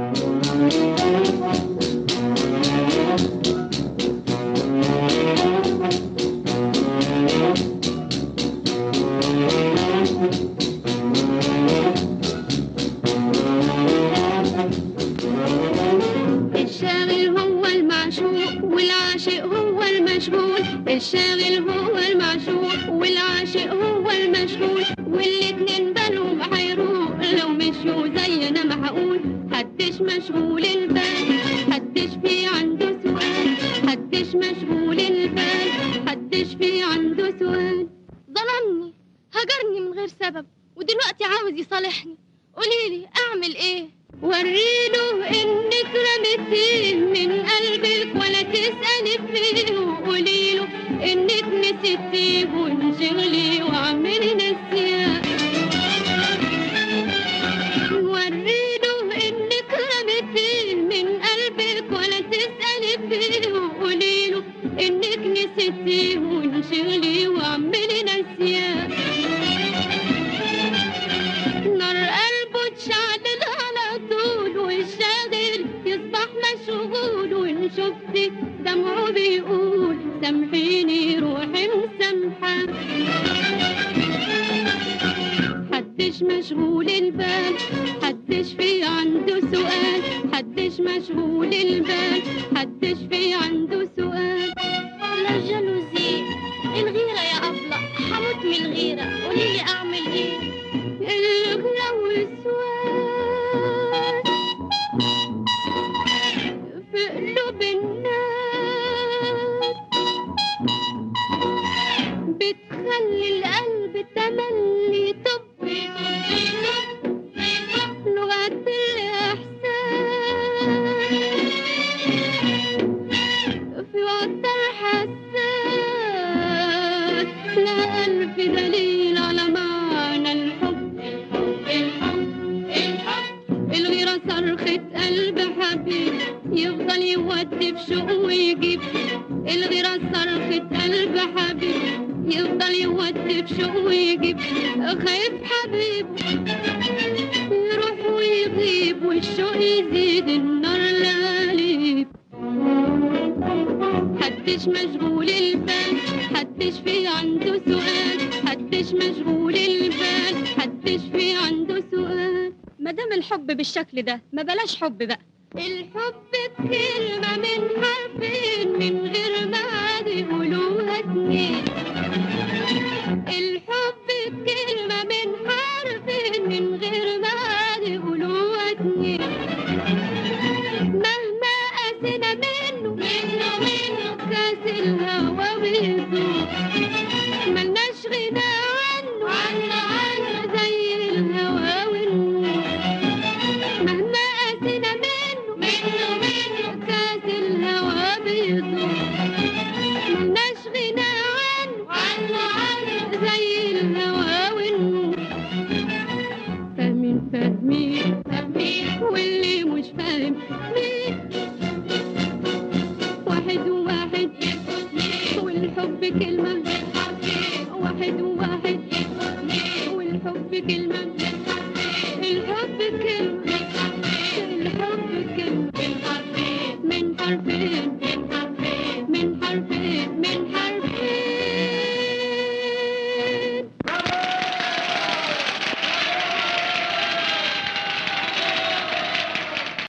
الشاغل هو المعشوق والعاشق هو المشغول الشاغل هو المعشوق والعاشق هو المشغول والاتنين بالهم حيروق لو مشوا زينا ما هقول حدش مشغول البال حدش في عنده سؤال حدش مشغول البال حدش في عنده سؤال ظلمني هجرني من غير سبب ودلوقتي عاوز يصالحني قوليلي اعمل ايه وريله انك رميتيه من قلبك ولا تسألي فيه وقوليله انك نسيتيه وانشغلي واعملي نسيان وريله انك رميتيه من قلبك ولا تسألي فيه وقوليله انك نسيتيه وانشغلي واعملي نسيان نار قلبه اتشعلل على طول والشاغل يصبح مشغول وان شفتي دمعه بيقول سامحيني روحي مسامحة حدش مشغول البال حدش في عنده سؤال حدش مشغول البال حدش في عنده سؤال لا جالوزي الغيرة يا أبلة حموت من الغيرة قوليلي أعمل إيه الغلا والسواد في قلوب الناس بتخلي القلب تملي طب لغة الإحساس في وتر حساس لا ألف دليل على معنى الحب الغيرة صرخة قلب حبيب يفضل يودي في شوق ويجيب الغيرة صرخة قلب حبيب يفضل يودي في شوق ويجيب خايف حبيبه يروح ويغيب والشوق يزيد النار لهاليب حدش مشغول البال حدش في عنده سؤال حدش مشغول البال حدش في عنده سؤال مادام الحب بالشكل ده ما بلاش حب بقى الحب بكلمة من حرفين من غير ما عاد يقولوها اتنين الحب بكلمة من حرفين من غير ما عاد يقولوها اتنين مهما قاسنا منه منه منه كاس الهوى بيدوب ملناش غنى عنه عنه عنه زي الهوى والنور مهما قاسنا منه منه منه كاس الهوى بيدوب ملناش غنى عنه عنه عنه زي الهوى والنور فاهمين فاهمين فاهمين واللي مش فاهم مين واحد وواحد والحب كلمة واحد وواحد والحب كلمة